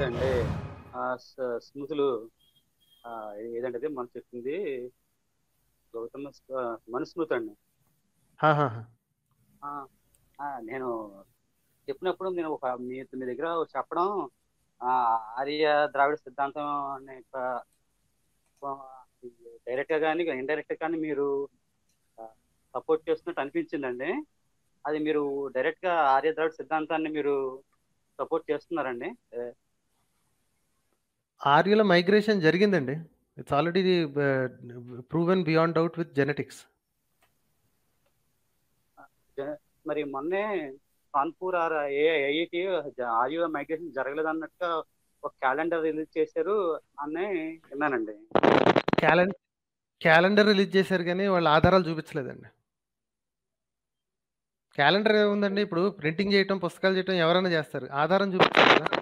అదండి ఆ స- స్మృతులు ఆ, ఏదంటే అది మనం చెప్పింది గౌతమ స్మ- మనుస్మృతి అండి హాహాహా. ఆ, ఆ, నేను చెప్పినప్పుడు నేను ఒక మీ మీ దగ్గర చెప్పడం ఆ, ఆర్య ద్రావిడ సిద్ధాంతం అనే డైరెక్ట్ గా కానీ ఇండైరెక్ట్ కానీ మీరు సపోర్ట్ చేస్తున్నట్టు అనిపించిందండి అది మీరు డైరెక్ట్ గా ఆర్య ద్రావిడ సిద్ధాంతాన్ని మీరు సపోర్ట్ చేస్తున్నారండి ఏ, ఆర్యుల మైగ్రేషన్ జరిగిందండి it's already proven beyond doubt with genetics జ- మరి మొన్నే కాన్పూర్ ఆర్ ఏ ఐఐటి ఆర్యూ మైగ్రేషన్ జరగలేదు అన్నట్టుగా ఒక క్యాలెండర్ రిలీజ్ చేశారు అని విన్నానండి క్యాలెండర్ క్యాలెండర్ రిలీజ్ చేశారు కానీ వాళ్ళ ఆధారాలు చూపించలేదండి క్యాలెండర్ ఏముందండి ఇప్పుడు ప్రింటింగ్ చేయటం పుస్తకాలు చేయటం ఎవరైనా చేస్తారు ఆధారం చూపించాలి కదా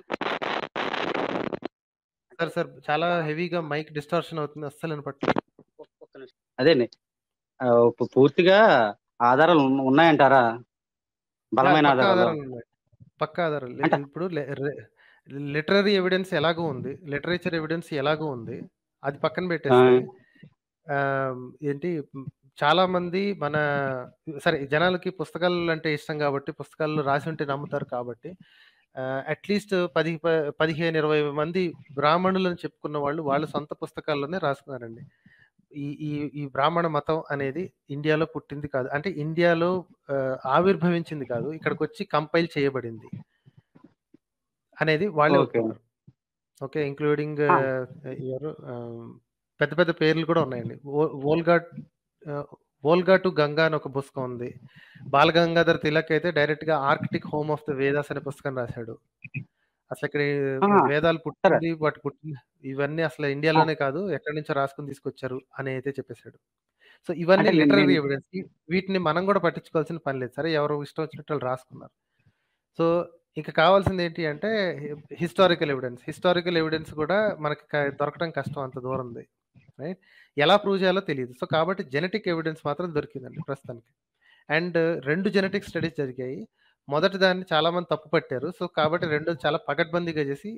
సార్ సార్ చాలా హెవీగా మైక్ డిస్టార్షన్ అవుతుంది అస్సలు వినపట్లేదు ఒక్క నిమిషం అదేండి ఆ, పూ- పూర్తిగా ఆధారాలు ఉన్న- ఉన్నాయంటారా బలమైన పక్క ఆధారాలు ఆధారాలు ఉన్నాయి పక్క ఆధారాలు లే- అంటే- ఇప్పుడు లిటరరీ ఎవిడెన్స్ ఎలాగో ఉంది లిటరేచర్ ఎవిడెన్స్ ఎలాగో ఉంది అది పక్కన పెట్టేస్తే ఆ, ఏంటి మ్, చాలా మంది మన సరే జనాలకి పుస్తకాలు అంటే ఇష్టం కాబట్టి పుస్తకాల్లో రాసి ఉంటే నమ్ముతారు కాబట్టి అట్లీస్ట్ పది ప- పదిహేను ఇరవై మంది బ్రాహ్మణులను చెప్పుకున్న వాళ్ళు వాళ్ళ సొంత పుస్తకాల్లోనే రాసుకున్నారండి ఈ ఈ ఈ బ్రాహ్మణ మతం అనేది ఇండియాలో పుట్టింది కాదు అంటే ఇండియాలో ఆ, ఆవిర్భవించింది కాదు ఇక్కడికి వచ్చి కంపైల్ చేయబడింది అనేది వాళ్ళే Okay. ఒప్పుకున్నారు ఓకే ఇంక్లూడింగ్ Ah. ఎవరు ఆ, పెద్ద పెద్ద పేర్లు కూడా ఉన్నాయండి ఓ- ఓల్గా ఆ, ఓల్గా టు గంగా అని ఒక పుస్తకం ఉంది బాలగంగాధర్ తిలక్ అయితే డైరెక్ట్ గా Arctic home of the Vedas అనే పుస్తకం రాశాడు అసలు ఇక్కడ ఈ Ah, వేదాలు పుట్టింది వాటి పుట్టింది ఇవన్నీ అసలు ఇండియాలోనే కాదు ఎక్కడి నుంచో రాసుకుని తీసుకొచ్చారు అని అయితే చెప్పేశాడు సో ఇవన్నీ అంటే నేను- లిటరరీ నేను- ఎవిడెన్స్ వీటిని మనం కూడా పట్టించుకోవాల్సిన పని లేదు సరే ఎవరు ఇష్టం వచ్చినట్టు వాళ్ళు రాసుకున్నారు సో ఇంకా కావాల్సింది ఏంటి అంటే హిస్టారికల్ ఎవిడెన్స్ హిస్టారికల్ ఎవిడెన్స్ కూడా మనకి క- దొరకడం కష్టం అంత దూరం ఉంది రైట్ ఎలా ప్రూవ్ చేయాలో తెలియదు సో కాబట్టి జెనెటిక్ ఎవిడెన్స్ మాత్రం దొరికిందండి ప్రస్తుతానికి అండ్ రెండు జెనెటిక్ స్టడీస్ జరిగాయి మొదటి దాన్ని చాలా మంది తప్పు పట్టారు సో కాబట్టి రెండు చాలా పకడ్బందీగా చేసి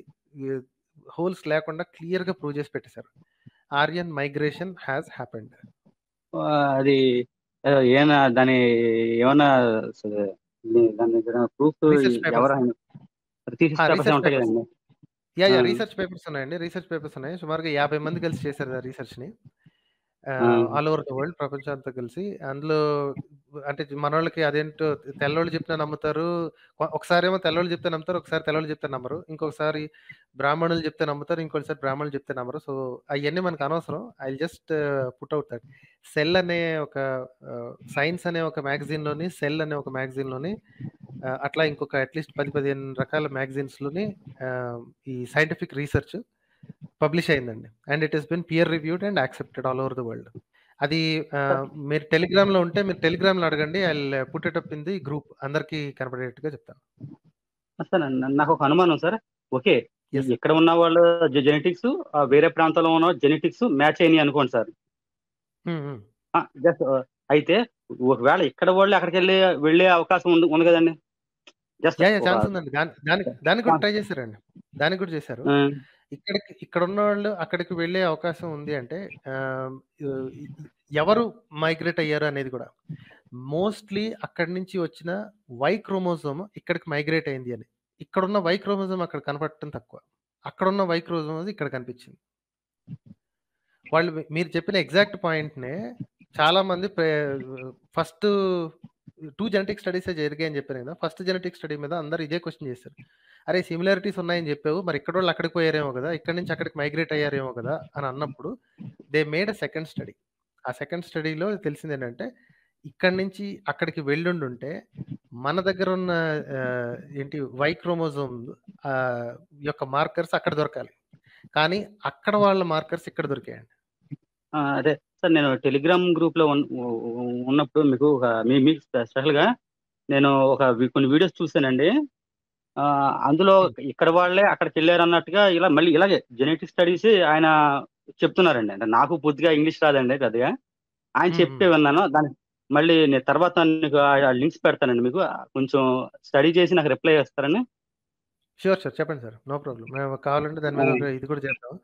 హోల్స్ లేకుండా క్లియర్ గా ప్రూవ్ చేసి పెట్టేశారు ఆర్యన్ మైగ్రేషన్ హ్యాస్ హ్యాపెండ్ ఆ, అది ఆ, ఏమైనా దాని ఏమన్నా అసలు ది- దాని ప్రూఫ్ Research papers. ఎవరు థీసిస్ Ah, పేపర్స్ research ఉంటాయి papers. కదండి యా యా ఆ. రీసెర్చ్ పేపర్స్ ఉన్నాయండి రీసెర్చ్ పేపర్స్ ఉన్నాయి సుమారుగా యాభై మంది కలిసి చేశారు ఆ రీసెర్చ్ ని ఆ. ఆల్ ఓవర్ ద వరల్డ్ ప్రపంచం అంతా కలిసి అందులో అంటే మనోళ్ళకి అదేంటో తెల్లోళ్ళు చెప్పినా నమ్ముతారు కొ- ఒకసారి ఏమో తెల్లోళ్ళు చెప్తే నమ్ముతారు ఒకసారి తెల్లోళ్ళు చెప్తే నమ్మరు ఇంకొకసారి బ్రాహ్మణులు చెప్తే నమ్ముతారు ఇంకొకసారి బ్రాహ్మణులు చెప్తే నమ్మరు సో అవన్నీ మనకు అనవసరం I just put out that Cell అనే ఒక సైన్స్ అనే ఒక magazine లోని సెల్ అనే ఒక magazine లోని ఆ, అట్లా ఇంకొక అట్లీస్ట్ పది పదిహేను రకాల magazines లోని ఆ, ఈ సైంటిఫిక్ రీసెర్చ్ పబ్లిష్ అయిందండి and it is been peer reviewed and accepted all over the world అది ఆ, మీరు టెలిగ్రామ్ లో ఉంటే మీరు టెలిగ్రామ్ లో అడగండి I put it up in the group అందరికి కనపడేట్టుగా చెప్తాను సార్ నా- నాకు ఒక అనుమానం సార్ ఓకే Yes. ఇక్కడ ఉన్న వాళ్ళు జెనెటిక్స్ వేరే ప్రాంతంలో ఉన్న జెనెటిక్స్ మ్యాచ్ అయినాయి అనుకోండి సార్ హ్మ్, హ్మ్. జస్ట్ అయితే ఒకవేళ ఇక్కడ వాళ్ళు అక్కడికి వెళ్ళి వెళ్ళే అవకాశం ఉంది ఉంది కదండి జస్ట్ యా యా ఛాన్స్ ఉందండి దాని దానికి దానికి కూడా ట్రై చేశారండి దానికి కూడా చేశారు ఇక్కడికి ఇక్కడ ఉన్న వాళ్ళు అక్కడికి వెళ్ళే అవకాశం ఉంది అంటే ఆ, ఇ- ఎవరు మైగ్రేట్ అయ్యారు అనేది కూడా మోస్ట్లీ అక్కడి నుంచి వచ్చిన వై క్రోమోజోమ్ ఇక్కడికి మైగ్రేట్ అయింది అని ఇక్కడ ఉన్న వై క్రోమోజోమ్ అక్కడ కనపడటం తక్కువ అక్కడ ఉన్న వై క్రోమోజోమ్ ఇక్కడ కనిపించింది వాళ్ళు మీ- మీరు చెప్పిన ఎగ్జాక్ట్ పాయింట్నే చాలా మంది ఫస్ట్ టూ జెనెటిక్ స్టడీస్ జరిగాయి అని చెప్పాను కదా ఫస్ట్ జెనెటిక్ స్టడీ మీద అందరు ఇదే క్వశ్చన్ చేశారు అరే సిమిలారిటీస్ ఉన్నాయని చెప్పావు మరి ఇక్కడ వాళ్ళు అక్కడికి పోయారేమో కదా ఇక్కడ నుంచి అక్కడికి మైగ్రేట్ అయ్యారేమో కదా అని అన్నప్పుడు they made a second study ఆ సెకండ్ స్టడీలో తెలిసింది ఏంటంటే ఇక్కడి నుంచి అక్కడికి వెళ్ళుండుంటే మన దగ్గర ఉన్న ఆ, ఏంటి వై క్రోమోజోమ్ యొక్క మార్కర్స్ అక్కడ దొరకాలి కానీ అక్కడ వాళ్ళ మార్కర్స్ ఇక్కడ దొరికాయండి ఆ, అదే సార్ నేను టెలిగ్రామ్ గ్రూప్ లో ఉన్- ఉ- ఉన్నప్పుడు మీకు ఒక మీ మీకు స్పెషల్ గా నేను ఒక వి- కొన్ని వీడియోస్ చూసానండి ఆ, అందులో ఇక్కడ వాళ్ళే అక్కడికి వెళ్ళారు అన్నట్టుగా ఇలా మళ్ళీ ఇలాగే జెనెటిక్ స్టడీస్ ఆయన చెప్తున్నారండి అంటే నాకు పూర్తిగా ఇంగ్లీష్ రాదండి పెద్దగా ఆయన మ్మ్. చెప్తే విన్నాను దాని మళ్ళీ నేను తర్వాత మీకు లింక్స్ పెడతానండి మీకు కొంచెం స్టడీ చేసి నాకు రిప్లై చేస్తారని షూర్ సార్ చెప్పండి సార్ నో ప్రాబ్లం మేము కావాలంటే దాని మీద ఒక ఇది కూడా చేద్దాం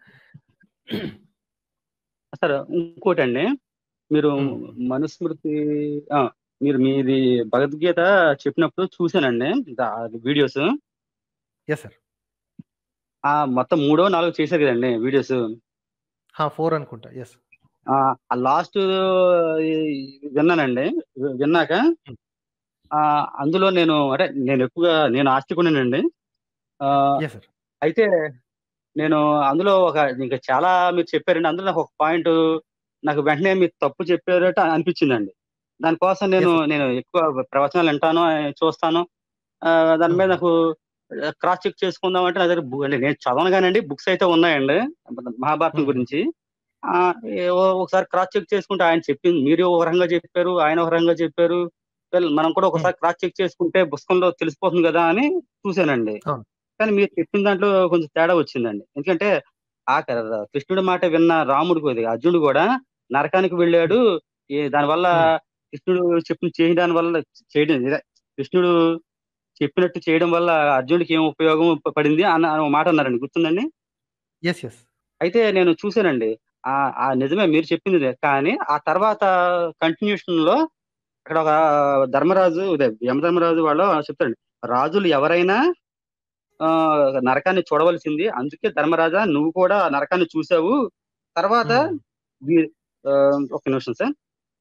సార్ ఇంకోటండి మీరు మ్మ్. మనుస్మృతి ఆ, మీరు మీది భగవద్గీత చెప్పినప్పుడు చూశానండి దా- వీడియోస్ ఎస్ సార్ ఆ మొత్తం మూడో నాలుగు చేశారు కదండి వీడియోస్ ఫోర్ అనుకుంటా ఎస్ ఆ లాస్ట్ విన్నానండి విన్నాక ఆ అందులో నేను అంటే నేను ఎక్కువగా నేను ఆస్తికున్నానండి ఆ ఎస్ సార్ అయితే నేను అందులో ఒక ఇంకా చాలా మీరు చెప్పారండి అందులో నాకు ఒక పాయింట్ నాకు వెంటనే మీరు తప్పు చెప్పారట అనిపించిందండి దానికోసం నేను Yes, sir. నేను ఎక్కువ ప్రవచనాలు వింటాను చూస్తాను ఆ, దాని మీద Hmm. నాకు క్రాస్ చెక్ చేసుకుందాం అంటే నా దగ్గర బు- అంటే నేను చదవను కానండి బుక్స్ అయితే ఉన్నాయండి మహాభారతం Hmm. గురించి ఆ, ఏవో ఒకసారి క్రాస్ చెక్ చేసుకుంటే ఆయన చెప్పింది మీరు ఒక రకంగా చెప్పారు ఆయన ఒక రకంగా చెప్పారు వెల్, మనం కూడా ఒకసారి క్రాస్ చెక్ చేసుకుంటే పుస్తకంలో తెలిసిపోతుంది కదా అని చూశానండి అవును. కానీ మీరు చెప్పిన దాంట్లో కొంచెం తేడా వచ్చిందండి ఎందుకంటే ఆ క- కృష్ణుడి మాట విన్న రాముడు కూడా అర్జునుడు కూడా నరకానికి వెళ్ళాడు ఈ దానివల్ల Hmm. కృష్ణుడు చెప్పిన చేయడం వల్ల చేయడం ఇదే, కృష్ణుడు చెప్పినట్టు చేయడం వల్ల అర్జునుడికి ఏం ఉపయోగం ప- పడింది అన్న అన్న ఒక మాట అన్నారండి గుర్తుందండి ఎస్ ఎస్ అయితే నేను చూశానండి ఆ ఆ నిజమే మీరు చెప్పింది ఇదే. కానీ ఆ తర్వాత కంటిన్యూషన్ లో అక్కడ ఒక ధర్మరాజు ఇదే యమధర్మరాజు వాళ్ళు చెప్తారండి రాజులు ఎవరైనా ఆ నరకాన్ని చూడవలసింది అందుకే ధర్మరాజా నువ్వు కూడా ఆ నరకాన్ని చూసావు తర్వాత వీ- ఆ, ఒక నిమిషం సార్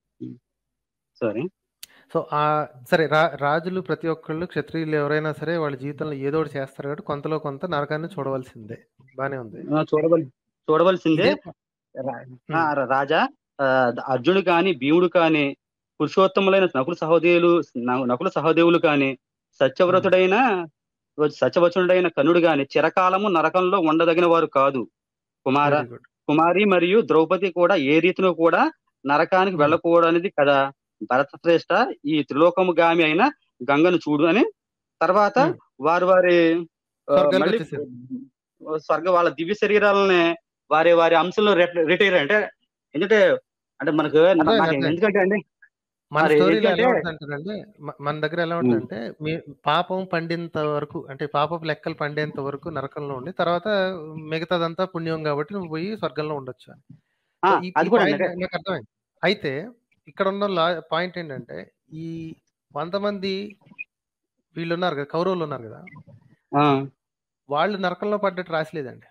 సారీ సో ఆ సరే రా రాజులు ప్రతి ఒక్కళ్ళు క్షత్రియులు ఎవరైనా సరే వాళ్ళ జీవితంలో ఏదో ఒకటి చేస్తారు కాబట్టి కొంతలో కొంత నరకాన్ని చూడవలసిందే బానే ఉంది చూడవల్ చూడవలసిందే ఇదే రా- ఆ, రాజా ఆ, అర్జునుడు కాని భీముడు కాని పురుషోత్తములైన నకుల సహోదయులు న- నకుల సహోదేవులు కాని సత్యవ్రతుడైన సత్యవచనుడైన కనుడు గాని చిరకాలము నరకంలో ఉండదగిన వారు కాదు కుమార వెరీ గుడ్ కుమారి మరియు ద్రౌపది కూడా ఏ రీతిలో కూడా నరకానికి Hmm. వెళ్ళకూడనిది కదా భరత శ్రేష్ఠ ఈ త్రిలోకము గామి అయిన గంగను చూడు అని తర్వాత Hmm. వారి వారి ఆ, స్వర్గానికి మళ్ళీ వచ్చేసారు. స్వర్గ వాళ్ళ దివ్య శరీరాలని వారి వారి అంశంలో రిటైర్ అంటే ఎందుకంటే అంటే మనకు నాకు అర్థమైంది. ఎందుకంటే అండి మన మరి స్టోరీలో ఎలా ఏంటంటే- ఉంటుందంటే మ- మన దగ్గర ఎలా ఉంటుందంటే మీ పాపం పండేంత వరకు అంటే పాపపు లెక్కలు పండేంత వరకు నరకంలో ఉండి తర్వాత మిగతాదంతా పుణ్యం కాబట్టి నువ్వు పోయి స్వర్గంలో ఉండొచ్చు అని ఆ, సో ఈ- అది ఈ కూడా పాయింట్ అండి. నాకు అర్థమైంది అయితే ఇక్కడ ఉన్న లా పాయింట్ ఏంటంటే ఈ వంద మంది వీళ్ళు ఉన్నారు కదా కౌరవులు ఉన్నారు కదా ఆ, వాళ్ళు నరకంలో పడ్డట్టు రాసలేదండి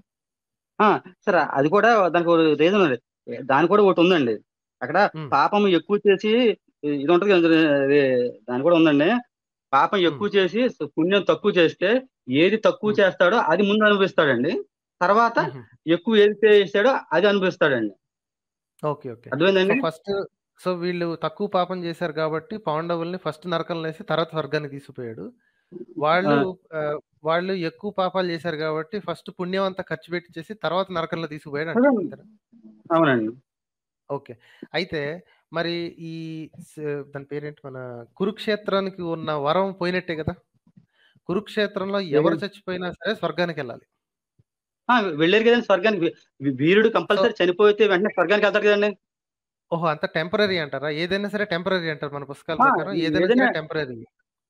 ఆ, సరే అది కూడా దానికి రీజన్ ఉంది దాని కూడా ఒకటి ఉందండి అక్కడ Hmm. పాపం ఎక్కువ చేసి ఇది ఉంటుంది కదా ఇది దాని కూడా ఉందండి పాపం ఎక్కువ చేసి పుణ్యం తక్కువ చేస్తే ఏది తక్కువ Hmm. చేస్తాడో అది ముందు అనుభవిస్తాడండి తర్వాత ఎక్కువ ఏది చేస్తాడో అది అనుభవిస్తాడండి ఓకే ఓకే సో అర్థమైందండి ఫస్ట్ సో వీళ్ళు తక్కువ పాపం చేశారు కాబట్టి పాండవుల్ని ఫస్ట్ నరకంలో వేసి తర్వాత స్వర్గానికి తీసుకుపోయాడు వాళ్ళు ఆ, వాళ్ళు ఎక్కువ పాపాలు చేశారు కాబట్టి ఫస్ట్ పుణ్యం అంతా ఖర్చు పెట్టి చేసి తర్వాత నరకంలో తీసుకుపోయాడు అదే. అంటారు అవునండి ఓకే అయితే మరి ఈ స- దాని పేరేంటి మన కురుక్షేత్రానికి ఉన్న వరం పోయినట్టే కదా కురుక్షేత్రంలో ఎవరు చచ్చిపోయినా సరే స్వర్గానికి వెళ్ళాలి ఆ, వెళ్ళారు కదండి స్వర్గానికి వీ- వీరుడు కంపల్సరీ చనిపోతే వెంటనే స్వర్గానికి వెళ్తారు కదండి ఓహో అంత టెంపరీ అంటారా ఏదైనా సరే టెంపరీ అంటారు మన పుస్తకాల ఆ, ప్రకారం ఏదైనా సరే ఏదైనా- టెంపరీ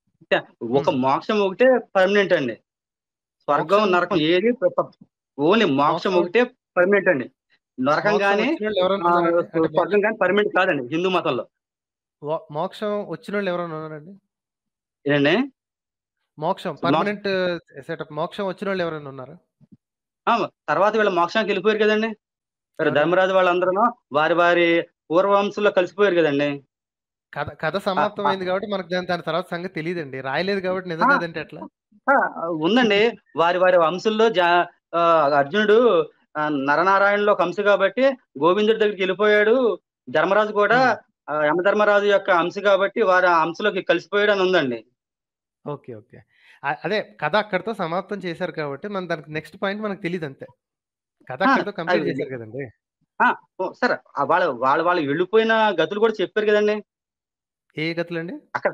ఒక మోక్షం ఒకటే పర్మనెంట్ అండి స్వర్గం మోక్షం- నరకం ఏది ఓన్లీ మోక్షం మోక్షం- ఒకటే పర్మనెంట్ అండి నరకం మోక్షం కానీ వచ్చిన వాళ్ళు ఎవరైనా ఉన్నారండి? అంటే స్వర్గం కానీ పర్మనెంట్ కాదండి హిందూ మతంలో మో- మోక్షం వచ్చిన వాళ్ళు ఎవరైనా ఉన్నారండి ఏంటండి మోక్షం పర్మనెంట్ సెటప్ మోక్షం వచ్చిన వాళ్ళు ఎవరైనా ఉన్నారు ఆ, తర్వాత వీళ్ళ మోక్షానికి వెళ్ళిపోయారు కదండి మరి ఎవరు? ధర్మరాజు వాళ్ళందరూ వారి వారి పూర్వవంశంలో కలిసిపోయారు కదండి కథ కథ సమాప్తమైంది కాబట్టి మనకు దాని దాని తర్వాత సంగతి తెలియదండి రాయలేదు కాబట్టి నిజంగా ఆ. అదంటే ఎట్లా ఆ, ఉందండి వారి వారి వంశంలో జా ఆ, అర్జునుడు ఆ, నరనారాయణలో ఒక అంశ కాబట్టి గోవిందుడి దగ్గరికి వెళ్ళిపోయాడు ధర్మరాజు కూడా ఆ, యమధర్మరాజు యొక్క అంశ కాబట్టి వారి ఆ అంశలోకి కలిసిపోయాడు అని ఉందండి ఓకే ఓకే అ- అదే కథ అక్కడితో సమాప్తం చేశారు కాబట్టి మన దానికి నెక్స్ట్ పాయింట్ మనకు తెలియదు అంతే కథ ఆ, అక్కడితో కంప్లీట్ అది- చేశారు కదండి ఓ, సరే ఆ, వాళ్ళ వాళ్ళ వాళ్ళు వెళ్ళిపోయిన గతులు కూడా చెప్పారు కదండి ఏ గతులండి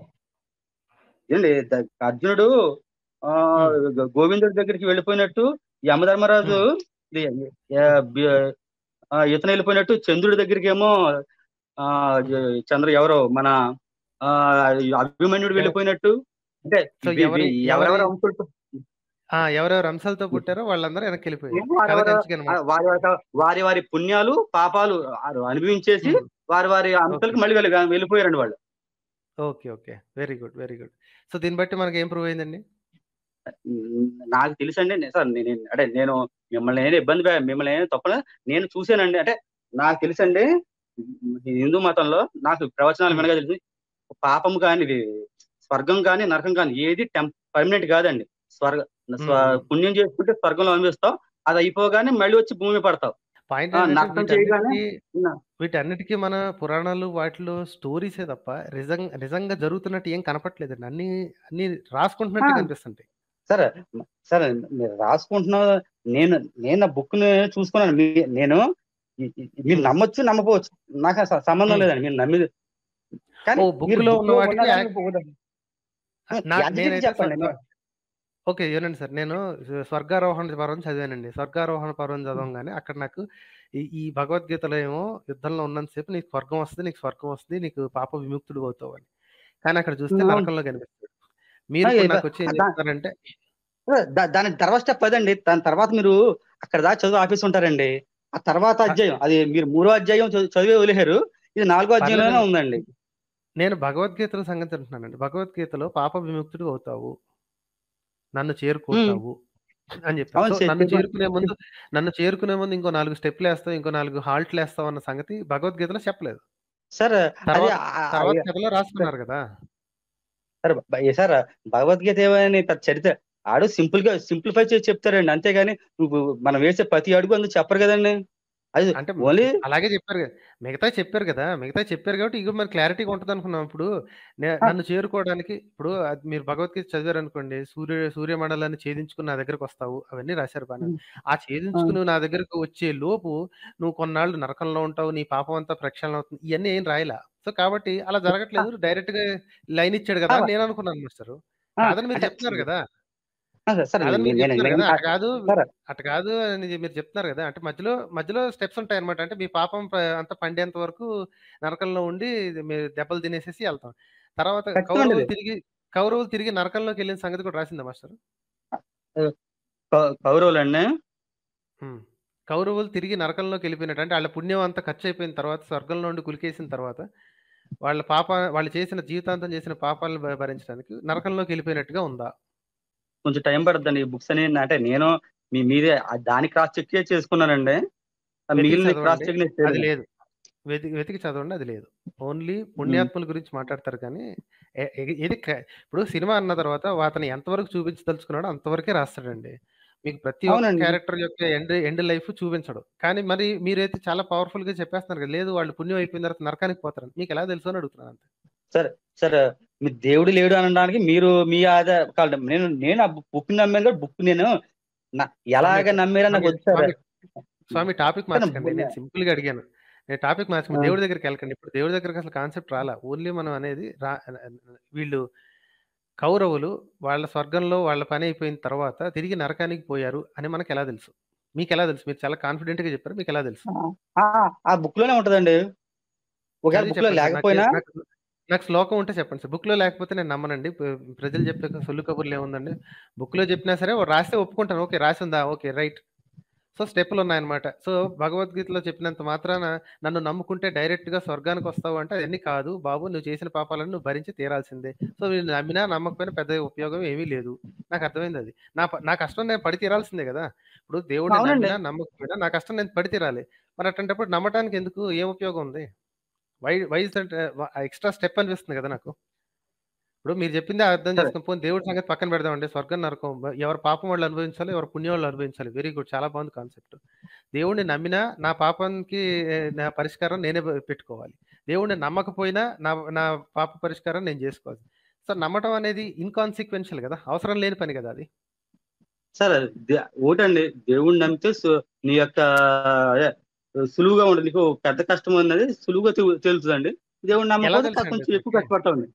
ఏండి ద- అర్జునుడు ఆ, గ- గోవిందుడి దగ్గరికి వెళ్ళిపోయినట్టు యమధర్మరాజు ఇది, ఆ, బి- ఆ, ఇతను వెళ్ళిపోయినట్టు చంద్రుడి దగ్గరికి ఏమో ఆ జ- చంద్ర ఎవరో మన ఆ అభిమన్యుడు వెళ్ళిపోయినట్టు అంటే సో వి- ఎవరి- వి- ఎవరెవరు ఎవరి- అంశులతో ఆ! ఎవరెవరు అంశాలతో పుట్టారో వాళ్ళందరూ వెనక్కెళ్ళిపోయారు. కథ వారెవరు ఆ, కంచికనమాట. వారి యొక్క వారి వారి పుణ్యాలు పాపాలు ఆ- అనుభవించేసి హ్మ్. వారి వారి అంశాలకు ఓకే. మళ్ళీ వెళ్ళి వెళ్ళిపోయారండి వాళ్ళు okay. Okay. Very good. Very good. So దీన్ని బట్టి మనకేం ప్రూవ్ అయిందండి? ఉమ్, నాకు తెలుసండి నే- సార్ నేను అంటే నేను మిమ్మల్ని నేను ఇబ్బంది పె- మిమ్మల్ని నేను తప్పన నేను చూశానండి అంటే నాకు తెలుసండి ఉమ్, ఈ హిందూ మతంలో నాకు ప్రవచనాలు హ్మ్. వినగా తెలిసి పాపం కానీ ఇది స్వర్గం కానీ నరకం కానీ ఏది టెం పర్మనెంట్ కాదండి స్వర్గ స్వ- హ్మ్. పుణ్యం చేసుకుంటే స్వర్గంలో అనిపిస్తావు అది అయిపోగానే మళ్ళీ వచ్చి భూమి పడతావు పాయింట్ ఆ, ఏంటంటే నరకం చేయగానే వీటన్నిటికి నా- వీటన్నిటికి మన పురాణాలు వాటిలో స్టోరీసే తప్ప నిజంగా నిజంగా జరుగుతున్నట్టు ఏం కనపట్లేదండి. అన్ని అన్ని రాసుకుంటున్నట్టే ఆ. కనిపిస్తుంటాయి. సరే సరే మీరు రాసుకుంటున్నా నేను నేను నా బుక్ ని చూసుకున్నాను మీ నేను ఈ- ఈ- మీరు Hmm. నమ్మొచ్చు నమ్మకపోవచ్చు నాకు అసలు సంబంధం Hmm. లేదండి మీరు నమ్మి కానీ ఓ, book మీరు లో book ఉన్న లో వాటికి ఉన్నదాన్ని యాక్- పోకూడదు. నా యాజిటీస్ నేనైతే చెప్పండి స్వ- ఓకే వినండి సార్ నేను స్వర్గారోహణ పర్వం చదివానండి స్వర్గారోహణ పర్వం చదవగానే అక్కడ నాకు ఈ ఈ భగవద్గీతలో ఏమో యుద్ధంలో ఉన్నంతసేపు నీకు స్వర్గం వస్తుంది నీకు స్వర్గం వస్తుంది నీకు పాప విముక్తుడు అవుతావు అని కానీ అక్కడ చూస్తే అవును. నరకంలో కనిపిస్తాడు మీరు ఆ, ఇప్పుడు ఇద- నాకు వచ్చి ఏం దా- చెప్తారంటే దా- దాని తర్వాత స్టెప్ అదండి దాని తర్వాత మీరు అక్కడ దాకా చదువు ఆఫీస్ ఉంటారండి ఆ తర్వాత అధ్యాయం అది మీరు మూడో అధ్యాయం చదువు- చదివే వదిలేరు ఇది నాలుగో అధ్యాయంలోనే పర్లేదండి. ఉందండి నేను భగవద్గీతలో సంగతి అంటున్నానండి భగవద్గీతలో పాప విముక్తుడు అవుతావు నన్ను చేరుకుంటావు అని చెప్పారు అవును, సో చే- నన్ను చేరుకో- చేరుకునే ముందు నన్ను చేరుకునే ముందు ఇంకో నాలుగు స్టెప్లు వేస్తావు ఇంకో నాలుగు హాల్ట్లు వేస్తావు అన్న సంగతి భగవద్గీతలో చెప్పలేదు సార్ అది తర్వాత ఆ- తర్వాత ఆ- కథలో రాసుకున్నారు కదా సార్ బ- ఏ సార్ భగవద్గీత ఏమని పెద్ద చరిత్ర ఆడు సింపుల్ గా సింప్లిఫై చేసి చెప్తారండి అంతేగాని నువ్వు మనం వేసే ప్రతి అడుగు అందుకు చెప్పరు కదండి అది అంటే ఓన్లీ అలాగే చెప్పారు కదా మిగతా చెప్పారు కదా మిగతా చెప్పారు కాబట్టి ఇక మరి క్లారిటీగా ఉంటుంది అనుకున్నాం ఇప్పుడు నే- ఆ. నన్ను చేరుకోవడానికి ఇప్పుడు అది మీరు భగవద్గీత చదివారు అనుకోండి సూర్య సూర్యమండలాన్ని ఛేదించుకుని నా దగ్గరకు వస్తావు అవన్నీ రాశారు బాగా ఉమ్. ఆ ఛేదించుకుని నువ్వు నా దగ్గరకు వచ్చే లోపు నువ్వు కొన్నాళ్ళు నరకంలో ఉంటావు నీ పాపం అంతా ప్రక్షాళన అవుతుంది ఇవన్నీ ఏం రాయలా సో కాబట్టి అలా జరగట్లేదు డైరెక్ట్ గా లైన్ ఇచ్చాడు కదా అని నేను అనుకున్నాను మాస్టర్ ఆ, కాదని మీరు అంటే- చెప్తున్నారు కదా ఆ, సార్ కాదని మీరు నేను- చెప్తున్నారు నేను- కదా అటు కాదు సార్ అటు కాదు అని మీరు చెప్తున్నారు కదా అంటే మధ్యలో మధ్యలో స్టెప్స్ ఉంటాయి అనమాట అంటే మీ పాపం ప- అంతా పండేంత వరకు నరకంలో ఉండి మీరు దెబ్బలు తినేసేసి వెళ్తాం తర్వాత ఖచ్చితంగా కౌరవులు ఇది. తిరిగి కౌరవులు తిరిగి నరకంలోకి వెళ్ళిన సంగతి కూడా రాసిందా మాస్టర్ కౌ- కౌరవులండి ఉమ్. కౌరవులు తిరిగి నరకంలోకి వెళ్ళిపోయినట్టు అంటే వాళ్ళ పుణ్యం అంతా ఖర్చు అయిపోయిన తర్వాత స్వర్గంలో నుండి కులికేసిన తర్వాత వాళ్ళ పాప వాళ్ళు చేసిన జీవితాంతం చేసిన పాపాలను భ- భరించడానికి నరకంలోకి వెళ్ళిపోయినట్టుగా ఉందా కొంచెం టైం పడుతుందండి ఈ బుక్స్ అని అంటే నేను మీ మీదే ఆ దాని క్రాస్ చెక్ చేసుకున్నానండి ఆ వెతికి మిగిలిన చదవండి. క్రాస్ చెక్ అది లేదు వెతికి వెతికి చదవండి అది లేదు ఓన్లీ పుణ్యాత్ముల గురించి మాట్లాడతారు కానీ ఏ- ఏ- ఏది క- ఇప్పుడు సినిమా అన్న తర్వాత అతను ఎంతవరకు చూపించదలుచుకున్నాడో అంతవరకే రాస్తాడండి మీకు ప్రతి ఒక్క అవునండి. క్యారెక్టర్ యొక్క ఎండ్ ఎండ్ లైఫ్ చూపించడు కానీ మరి మీరైతే చాలా పవర్ఫుల్ గా చెప్పేస్తున్నారు కదా లేదు వాళ్ళు పుణ్యం అయిపోయిన తర్వాత నరకానికి పోతారు మీకు ఎలా తెలుసు అని అడుగుతున్నాను అంతే సార్ మీ దేవుడు లేడు అనడానికి మీరు మీ ఆధార కాదు, నేను నేను ఆ బుక్ నమ్మాను కూడా బుక్ నేను నా- ఎలాగ స్వామి- నమ్మారో నాకు స్వామి- వచ్చు సార్ స్వామి- స్వామి టాపిక్ మార్చకండి బుల్ల- నేను సింపుల్ గా అడిగాను నేను టాపిక్ మార్చకండి ఆ. దేవుడి దగ్గరికి వెళ్ళకండి ఇప్పుడు దేవుడి దగ్గరికి అసలు కాన్సెప్ట్ రాలా ఓన్లీ మనం అనేది రా వీళ్ళు కౌరవులు వాళ్ళ స్వర్గంలో వాళ్ళ పని అయిపోయిన తర్వాత తిరిగి నరకానికి పోయారు అని మనకు ఎలా తెలుసు మీకు ఎలా తెలుసు మీరు చాలా కాన్ఫిడెంట్ గా చెప్పారు మీకు ఎలా తెలుసు ఆ, ఆ బుక్ లోనే ఉంటదండి ఒకవేళ చదివి బుక్ లో చెప్పండి సార్. నాకు- లేకపోయినా నాకు- నాకు శ్లోకం ఉంటే చెప్పండి సార్ బుక్ లో లేకపోతే నేను నమ్మనండి ప్ర- ప్రజలు చెప్పే సొల్లు కబుర్లు ఏముందండి బుక్ లో చెప్పినా సరే ఓ రాస్తే ఒప్పుకుంటాను ఓకే రాసి ఉందా ఓకే రైట్ సో స్టెప్పులు ఉన్నాయన్నమాట సో భగవద్గీతలో చెప్పినంత మాత్రాన నన్ను నమ్ముకుంటే డైరెక్ట్ గా స్వర్గానికి వస్తావు అంటే అవన్నీ కాదు బాబు నువ్వు చేసిన పాపాలను నువ్వు భరించి తీరాల్సిందే సో నేను నమ్మినా నమ్మకపోయినా పెద్ద ఉపయోగం ఏమీ లేదు నాకు అర్థమైంది అది నా ప- నా కష్టం నేను పడి తీరాల్సిందే కదా ఇప్పుడు దేవుడిని అవునండి. నమ్మినా నమ్మకపోయినా నా కష్టం నేను పడి తీరాలి మరి అట్లాంటప్పుడు నమ్మటానికి ఎందుకు ఏం ఉపయోగం ఉంది వై వైజ్ అంటే ఎక్స్ట్రా స్టెప్ అనిపిస్తుంది కదా నాకు ఇప్పుడు మీరు చెప్పింది అర్థం సరే. చేసుకుని పోనీ దేవుడి సంగతి పక్కన పెడదామండి స్వర్గం నరకం ఎవరి పాపం వాళ్ళు అనుభవించాలి ఎవరి పుణ్యం వాళ్ళు అనుభవించాలి వెరీ గుడ్ చాలా బాగుంది కాన్సెప్ట్ దేవుడిని నమ్మినా నా పాపానికి ఏ, నా పరిష్కారం నేనే పెట్టుకోవాలి దేవుడిని నమ్మకపోయినా నా నా పాప పరిష్కారం నేను చేసుకోవాలి సో నమ్మటం అనేది ఇన్కాన్సిక్వెన్షియల్ కదా అవసరం లేని పని కదా అది సార్ దే- ఒకటండి దేవుడిని నమ్మితే సు- నీ యొక్క అదే, సులువుగా ఉంటుంది నీకు పెద్ద కష్టం ఉన్నది సులువుగా తెలు- తెలుస్తుందండి దేవుడిని నమ్మకపోతే తెలుసండి కొంచెం ఎక్కువ అసలుకి? కష్టపడతామండి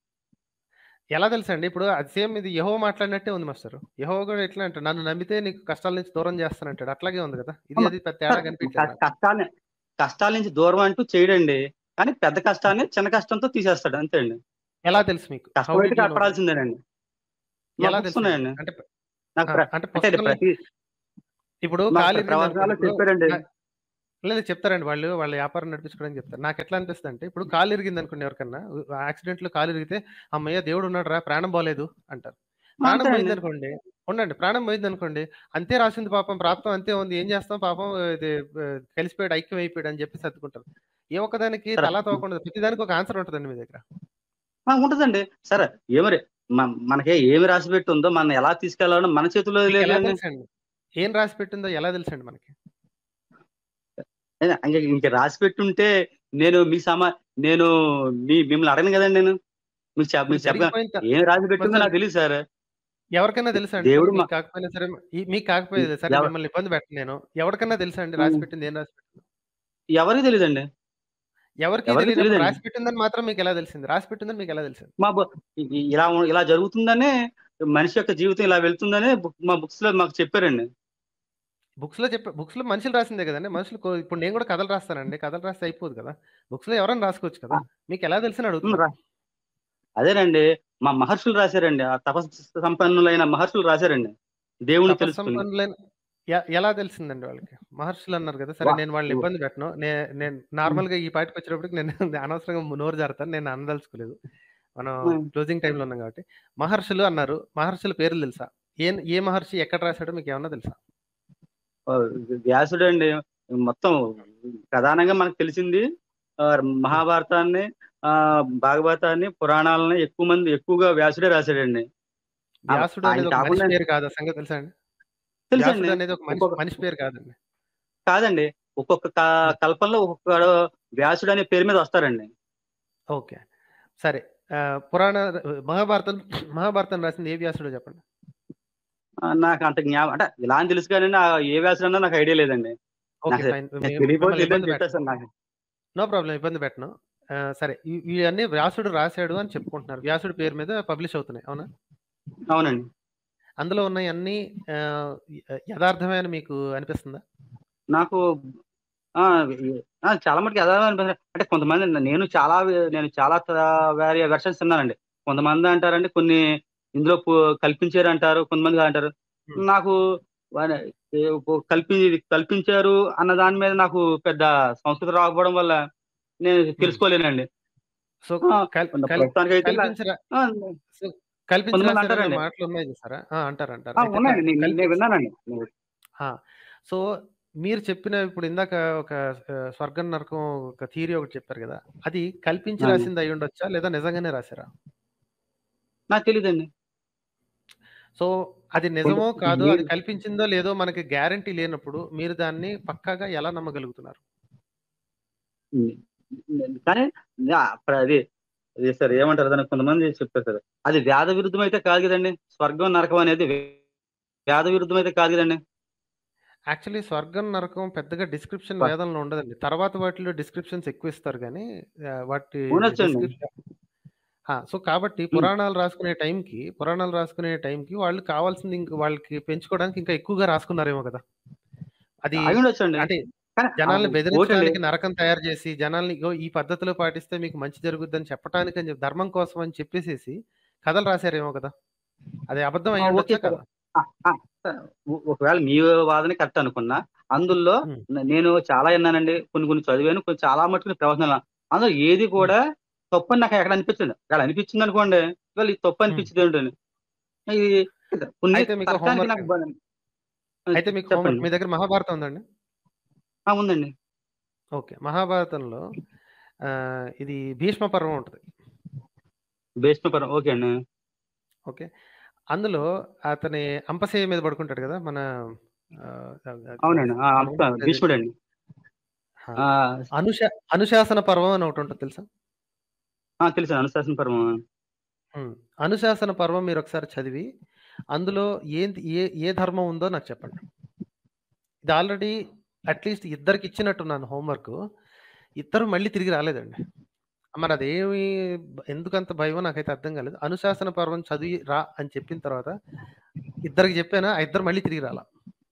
ఎలా తెలుసండి ఇప్పుడు అది సేమ్ ఇది యహో మాట్లాడినట్టే ఉంది మాస్టర్ యహో కూడా ఎట్లా అంటే నన్ను నమ్మితే నీకు కష్టాల నుంచి దూరం చేస్తానంటాడు అట్లాగే ఉంది కదా ఇది అది పెద్ద తేడా కనిపించదు క- కష్టాన్ని కష్టాల నుంచి దూరం అంటూ చేయడండి కానీ పెద్ద కష్టాన్ని చిన్న కష్టంతో తీసేస్తాడు అంతే అండి ఎలా తెలుసు మీకు How కష్టమైతే did you know? కష్టపడాల్సిందేనండి మా ఎలా books తెలుసు ఉన్నాయండి అంటే నాకు ఆ! ప్ర అంటే అంటే అది పుస్తకంలో ప్రతి ఇప్పుడు మాకు కాలు ప్రవచనాల్లో ఇరిగిందనుకోండి ఇప్పుడు చెప్పారండి. న లేదు చెప్తారండి వాళ్ళు వాళ్ళ వ్యాపారం నడిపించుకోవడానికి చెప్తారు. నాకెట్లా అనిపిస్తదంటే ఇప్పుడు కాలు ఇరిగిందనుకోండి ఎవరికన్నా ఉ యాక్సిడెంట్‌లో కాలు ఇరిగితే హమ్మయ్య! దేవుడు ఉన్నాడురా ప్రాణం పోలేదు అంటారు. ప్రాణం అంతేనండి. పోయిందనుకోండి ఉండండి. ప్రాణం పోయిందనుకోండి అంతే రాసింది పాపం ప్రాప్తం అంతే ఉంది. ఏం చేస్తాం పాపం ఇది ఆహ్, కలిసిపోయాడు, ఐక్యం అయిపోయాడు అని చెప్పి సర్దుకుంటారు. ఏ ఒక్కదానికి సరే. తలా తోక ప్రతిదానికి ఒక ఆన్సర్ ఉంటదండి మీ దగ్గర. ఆ! ఉంటదండి. సరే ఏమరి మ మనకి ఏమి రాసిపెట్టి ఉందో మనం ఎలా తీసుకెళ్ళాలో మన చేతుల్లో లేదు మీకెలా కదండీ. తెలుసండి? ఏం రాసి పెట్టిందో ఎలా తెలుసండి మనకి? ఇంక ఇంక రాసిపెట్టుంటే నేను మీ సమా నేను మీ మిమ్మల్ని అడగను కదండీ నేను. మీకు చెప్ ఇప్పుడు మీకు చెప్పగా జరిగిపోయిన త ఏం రాసిపెట్టిందో మరి నాకు తెలీదు సార్. ఎవరికైనా తెలుసా అండి? దేవుడు మీకు మ కాకపోయినా సరే ఈ మీకు కాకపోయేది సరే ఎవ మిమ్మల్ని ఇబ్బంది పెట్టను నేను. ఎవరికన్నా తెలుసా అండి రాసి హ్మ్. పెట్టింది ఏం రాసి పెట్టిందో? ఎవరికీ తెలీదండి. ఎవరికీ ఎవరికీ తెలియనప్పుడు తెలీదండి. రాసి పెట్టిందని మాత్రం మీకెలా తెలిసింది? రాసి పెట్టిందని మీకెలా తెలిసింది? మా బు ఇ ఇ ఇలా ఉ ఇలా జరుగుతుందనే మనిషి యొక్క జీవితం ఇలా వెళ్తుందనే బుక్ మా బుక్స్‌లో మాకు చెప్పారండి. బుక్స్‌లో చెప్ప బుక్స్‌లో మనుషులు రాసిందే కదండీ! మనుషులు కొ ఇప్పుడు నేను కూడా కథలు రాస్తానండి. కథలు రాస్తే అయిపోదు కదా! బుక్స్‌లో ఎవరైనా రాసుకోవచ్చు కదా! ఆ! మీకెలా తెలుసని హ్మ్. అడుగుతున్నా. రా అదేనండి. మా మహర్షులు రాసారండి. ఆ తపస్సు సంపన్నులైన మహర్షులు రాసారండి. దేవుడిని తెలుసుకొని. తపస్సంపన్నులైన ఎ ఎలా తెలిసిందండి వాళ్ళకి? మహర్షులు అన్నారు కదా! సరే వా నేను వాళ్ళని వు ఇబ్బంది పెట్టను. నే నేను హ్మ్. నార్మల్‌గా ఈ పాటికొచ్చేటప్పటికి నేను అనవసరంగా నోరు జారుతాను. నేను అనదలుచుకోలేదు. మనం హ్మ్. క్లోజింగ్ టైమ్‌లో ఉన్నాం కాబట్టి. మహర్షులు అన్నారు. మహర్షుల పేర్లు తెలుసా? ఏ ఏ మహర్షి ఎక్కడ రాసాడో మీకేమన్నా తెలుసా? ఆహ్, వ్యాసుడండి. మొత్తం ప్రధానంగా మనకు తెలిసింది ఆహ్, హ్మ్. మహాభారతాన్ని, ఆహ్, భాగవతాన్ని, పురాణాలని ఎక్కువ మంది ఎక్కువగా వ్యాసుడే రాసాడండి. ఆహ్, వ్యాసుడు ఆయన అనేది ఒక మనిషి కాకుండా పేరు కాదు. ఆ సంగతి తెలుసా అండి? తెలుసండి. వ్యాసుడు అనేది ఒక మనిషి ఒక్కొక్క మనిషి పేరు కాదండి. కాదండి. ఒక్కొక్క క హ్మ్. కల్పంలో ఒక్కొక్కడు వ్యాసుడు అనే పేరు మీద వస్తారండి. ఓకే. సరే. ఆహ్, పురాణ మహాభారతం మహాభారతం రాసింది ఏ వ్యాసుడో చెప్పండి? ఆహ్, నాకు అంత జ్ఞా అంటే ఇలా అని తెలుసు గానండి. ఆహ్, ఏ వ్యాసుడన్నా నాకు ఐడియా లేదండి. ఓకే. నాకు ఫైన్. నాకు మి తెలియకపోతే మిమ్మల్ని తెలీదని ఇబ్బంది పెట్టను. చెప్పేసాను నాకు. నో ప్రాబ్లమ్ ఇబ్బంది పెట్టను. ఆహ్, సరే ఇ ఇవన్నీ వ్యాసుడు రాసాడు అని చెప్పుకుంటున్నారు. వ్యాసుడి పేరు మీద పబ్లిష్ అవుతున్నాయి. అవునా? అవునండి. అందులో ఉన్నయన్నీ ఆహ్, య యదార్థమే అని మీకు అనిపిస్తుందా? నాకు ఆ! ఈ ఆ! చాలా మటుకు యదార్థం అనిపిస్తుంది. అంటే కొంతమంది నేను చాలా వే నేను చాలా త వేరి వెర్షన్స్ విన్నానండి. కొంతమంది అంటారండి కొన్ని ఇందులో పు కల్పించారంటారు. కొంతమంది అంటారు. హ్మ్. నాకు వన ఏ పు కల్పి కల్పించారు అన్న దాని మీద నాకు పెద్ద సంస్కృతం రాకపోవడం వల్ల నేను హ్మ్. తెలుసుకోలేనండి. సో, ఆ! కల్ ఉన్న కల్ ప్రస్తుతానికైతే ఇలా కల్పించి రా ఆ! సో, కల్పించి కొంతమంది రాసారన్న అంటారండి. మాటలున్నాయి చూసారా? ఆ! అంటారు. అంటారు. ఆ! అయితే క ఉన్నాయండి. నేను నేను కల్పించి విన్నానండి. ఆ! సో, మీరు చెప్పిన ఇప్పుడు ఇందాక ఒక ఆహ్, స్వర్గం, నరకం ఒక థియరీ ఒకటి చెప్పారు గదా! అది కల్పించి ఆ! రాసింది అయ్యుండొచ్చా? లేదా నిజంగానే రాసారా? నాకు తెలీదండి. సో, అది కొంత నిజమో కాదో ఈ అది కల్పించిందో లేదో మనకి గ్యారంటీ లేనప్పుడు మీరు దాన్ని పక్కాగా ఎలా నమ్మగలుగుతున్నారు? హ్మ్. హ్మ్. కానీ ఆహ్, ప్ర అది అది సార్ ఏమంటారు దాన్ని కొంతమంది చెప్తారు సార్. అది వేద విరుద్ధం అయితే కాదు గదండీ! స్వర్గం, నరకం అనేది వే వేద విరుద్ధం అయితే కాదు గదండీ! యాక్చువల్లీ స్వర్గం, నరకం పెద్దగా డిస్క్రిప్షన్ ప వేదంలో ఉండదండి. తర్వాత వాటిలో డిస్క్రిప్షన్స్ ఎక్కువ ఇస్తారు గానీ ఆహ్, వాటి ఉండొచ్చండి. డిస్క్రిప్షన్ ఆ! సో, కాబట్టి హ్మ్. పురాణాలు రాసుకునే టైంకి పురాణాలు రాసుకునే టైంకి వాళ్ళు కావాల్సింది ఇంక వాళ్ళకి పెంచుకోవడానికి ఇంకా ఎక్కువగా రాసుకున్నారేమో గదా! అది అయ్యుండొచ్చండి. అంటే కానీ ఆహ్, జనాల్ని ఇంకోటండి బెదిరించడానికి నరకం తయారు చేసి, జనాల్ని ఇగో ఈ పద్ధతిలో పాటిస్తే మీకు మంచి జరుగుద్దని చెప్పటానికని చెప్పి ధర్మం కోసం అని చెప్పేసేసి కథలు రాసారేమో కదా! అది అబద్ధం ఆ! ఓకే అయ్యుండొచ్చా సార్. కాదా? ఆ! ఆ! సార్ ఒ ఒకవేళ మీ వాదన కరెక్ట్ అనుకున్నా, అందులో హ్మ్. న నేను చాలా ఇన్నానండి. కొన్ని కొన్ని చదివాను. కొన్ని చాలా మటుకు ప్రవచనాలు విన్నాను. అందులో ఏది హ్మ్. కూడా తప్పని నాకు ఎక్కడ అనిపించలేదు. ఒకవేళ అనిపించిందనుకోండి, ఇవాళ ఇది తప్పు హ్మ్. అనిపించిందేంటని. ఇది కొన్ని అయితే మీకో తర్కానికి హోంవర్క్ నాకు అండి. బ ఆ! అయితే మీకు హోంవర్క్ చెప్పండి. మీ దగ్గర మహాభారతం ఉందండి? ఆ! ఉందండి. ఓకే. మహాభారతంలో ఆహ్, ఇది భీష్మ పర్వం ఉంటది. భీష్మపరం ఓకే అండి. ఓకే. అందులో అతని అంపశయ్య మీద పడుకుంటాడు గదా! మన ఆహ్, ఆహ్, అవునండి. ఆ! మనం అంత ఉంటది. భీష్ముడండి. ఆ! ఆ! అనుశా అనుశాసన పర్వం అని ఒకటుంటది తెలుసా? ఆ! తెలుసండి. అనుశాసన పర్వం. హ్మ్. అనుశాసన పర్వం మీరొకసారి చదివి, అందులో ఏంది ఏ ఏ ధర్మం ఉందో నాకు చెప్పండి. ఇది ఆల్రెడీ అట్‌లీస్ట్ ఇద్దరికిచ్చినట్టున్నాను హోంవర్కు. ఇద్దరు మళ్ళీ తిరిగి రాలేదండి. మరదేమి బ ఎందుకంత భయమో నాకైతే అర్థం కాలేదు. అనుశాసన పర్వం చదివి రా అని చెప్పిన తర్వాత ఇద్దరికి చెప్పాను. ఆ ఇద్దరు మళ్ళీ తిరిగి రాలా.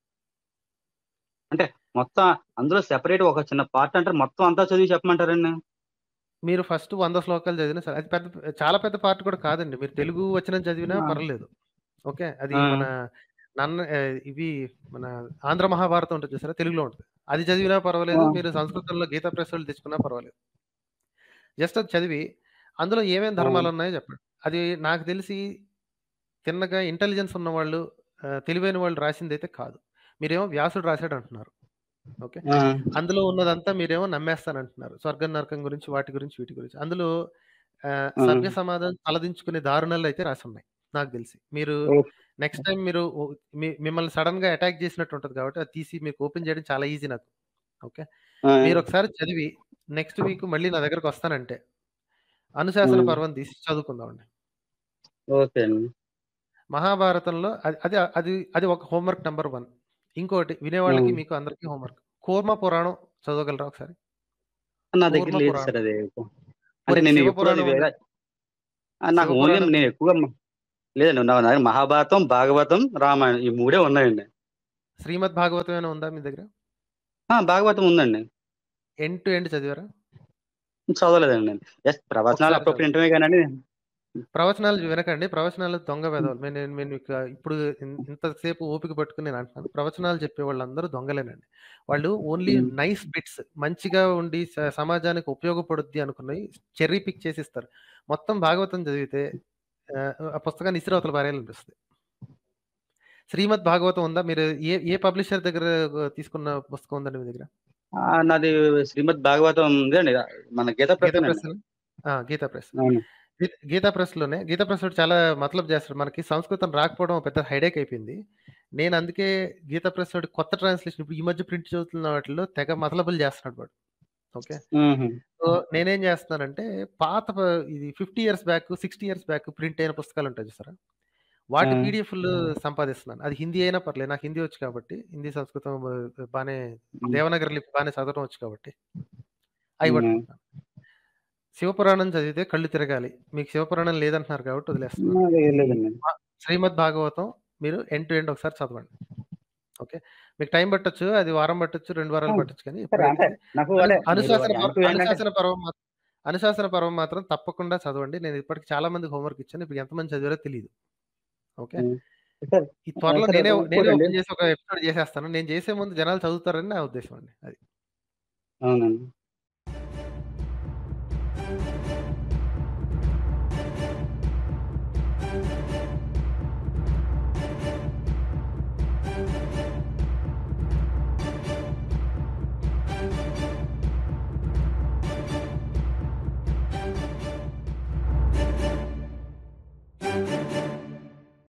అంటే మొత్తం అందులో సెపరేట్ ఒక చిన్న పార్ట్ అంటారు. మొత్తం అంతా చదివి చెప్పమంటారండి? మీరు ఫస్ట్ 100 శ్లోకాలు చదివినా సరే అది పెద్ద చాలా పెద్ద పార్ట్ కూడా కాదండి. మీరు తెలుగు వచనం చదివినా ఆ! పర్లేదు. ఓకే. అది ఆ! మన నన్ను ఆహ్, ఇవి మన ఆంధ్ర మహాభారతం ఉంటది చూసారా? తెలుగులో ఉంటది. అది చదివినా పర్వాలేదు. ఆ! మీరు సంస్కృతంలో గీతా ప్రెసోళ్ళు తెచ్చుకున్నా పర్వాలేదు. జస్ట్ అది చదివి అందులో ఏమేం ఆ! ధర్మాలున్నాయో చెప్పండి. అది నాకు తెలిసి తిన్నగా ఇంటెలిజెన్స్ ఉన్నవాళ్ళు ఆహ్, తెలివైన వాళ్ళు రాసిందైతే కాదు. మీరేమో వ్యాసుడు రాసాడంటున్నారు. ఓకే. ఆ! అందులో ఉన్నదంతా మీరేమో నమ్మేస్తానంటున్నారు. స్వర్గం, నరకం గురించి, వాటి గురించి, వీటి గురించి. అందులో ఆహ్, ఆ! సభ్య సమాజం తలదించుకునే దారుణాలైతే రాసున్నాయి. నాకు తెలిసి. మీరు ఓకే. నెక్స్ట్ టైమ్ మీరు ఓ మీ మిమ్మల్ని సడెన్‌గా అటాక్ చేసినట్టు ఉంటది కాబట్టి అది తీసి మీకు ఓపెన్ చేయడం చాలా ఈజీ నాకు. ఓకే. ఆ! మీరొకసారి చదివి నెక్స్ట్ వీక్ మళ్ళీ నా దగ్గరకొస్తానంటే అనుశాసన హ్మ్. పర్వం తీసి చదువుకుందామండి. ఓకే అండి. మహాభారతంలో అది అది అది అది ఒక హోంవర్క్ నంబర్ 1. ఇంకోటి వినేవాళ్ళకి హ్మ్. మీకు అందరికి హోంవర్క్. కూర్మ పురాణం చదవగలరా ఒకసారి? నా దగ్గర కూర్మ లేదు పురాణం. సార్ అది. అంటే పోనీ నేను శివ ఎప్పుడు అది పురాణం వేరే ఉంది. ఆ! నాకు శివ ఓన్లీ పురాణం నేను ఎక్కువగా మ లేదండి. నా దగ్గర మహాభారతం, భాగవతం, రామాయణం ఈ మూడే ఉన్నాయండి. శ్రీమద్ భాగవతం ఏమైనా ఉందా మీ దగ్గర? ఆ! భాగవతం ఉందండి. ఎండ్ టు ఎండ్ చదివారా? చదవలేదండి నేను. జస్ట్ ప్రవచనాలు ఒకసారి అప్పుడప్పుడు చదవండి. వింటమే గానండి ప్రవచనాలు వినకండి. ప్రవచనాలు దొంగ హ్మ్. వెధవలు. నేను నేను నేను మీకు ఇప్పుడు ఇన్ ఇంతసేపు ఓపిక పట్టుకొని నేను అంటున్నాను. ప్రవచనాలు చెప్పేవాళ్ళందరూ దొంగలేనండి. వాళ్ళు ఓన్లీ హ్మ్. నైస్ బిట్స్ మంచిగా ఉండి స సమాజానికి ఉపయోగపడుద్ది అనుకున్నయి చెర్రీ పిక్ చేసి ఇస్తారు. మొత్తం భాగవతం చదివితే ఆహ్, ఆ పుస్తకాన్ని ఇసిరి అవతల పారేయాలనిపిస్తది. శ్రీమద్ భాగవతం ఉందా? మీరు ఏ ఏ పబ్లిషర్ దగ్గర తీసుకున్న పుస్తకం ఉందండి మీ దగ్గర? ఆ! నాది శ్రీమద్ భాగవతం ఉందండి. మన గీతా గీతా ప్రెసేనండి. ప్రెస్సేనా? ఆ! గీతా ప్రెస్. అవును. గీ గీతా ప్రెస్‌లోనే గీతా ప్రెసోడు చాలా మతలబు చేస్తాడు. మనకి సంస్కృతం రాకపోవడం పెద్ద హెడేక్ అయిపోయింది. నేను అందుకే గీతా ప్రెసోడి కొత్త ట్రాన్స్‌లేషన్ ఇప్పుడు ఈ మధ్య ప్రింట్ చదువుతున్న వాటిల్లో తెగ మతలబులు చేస్తున్నాడు వాడు. ఓకే. హుహు. సో, నేనేం చేస్తున్నానంటే పాత ప ఇది 50 years back, 60 years back print అయిన పుస్తకాలుంటాయి చూసారా? వాటి ఆ! పీడీఎఫ్‌లు సంపాదిస్తున్నాను. అది హిందీ అయినా పర్లేదు. నాకు హిందీ వచ్చు కాబట్టి హిందీ, సంస్కృతం బ బానే హ్మ్. దేవనాగరి లిపి బానే చదవడం వచ్చు కాబట్టి అయి హ్మ్. పట్టుకుంటున్నాను. శివపురాణం చదివితే కళ్ళు తిరగాలి. మీకు శివపురాణం లేదంటున్నారు కాబట్టి వదిలేస్తున్నాను. ఆ! లేదు ఈ లేదండి. మ శ్రీమద్ భాగవతం మీరు ఎండ్ టు ఎండ్ ఒకసారి చదవండి. ఓకే. మీకు టైం పట్టొచ్చు. అది వారం పట్టొచ్చు, 2 ఆ! వారాలు పట్టొచ్చు కానీ సరే అంటే ఇప్పుడైతే నాకు అను అదే మీరు అనుశాసన టైమ్ పర్ టు ఎండ్ అంటే అనుశాసన పర్వం మాత్రం అనుశాసన పర్వం మాత్రం తప్పకుండా చదవండి. నేను ఇప్పటికి చాలా మందికి హోంవర్క్ ఇచ్చాను. ఇప్పుడు ఎంతమంది చదివారో తెలీదు. ఓకే. హ్మ్. సార్ ఈ త్వరలో సార్ నేనే నేనే ఇంకోటండి ఓపెన్ చేసి ఒక ఎపిసోడ్ చేసేస్తాను. నేను చేసే ముందు జనాలు చదువుతారని నా ఉద్దేశ్యం అండి. అది. అవునండి.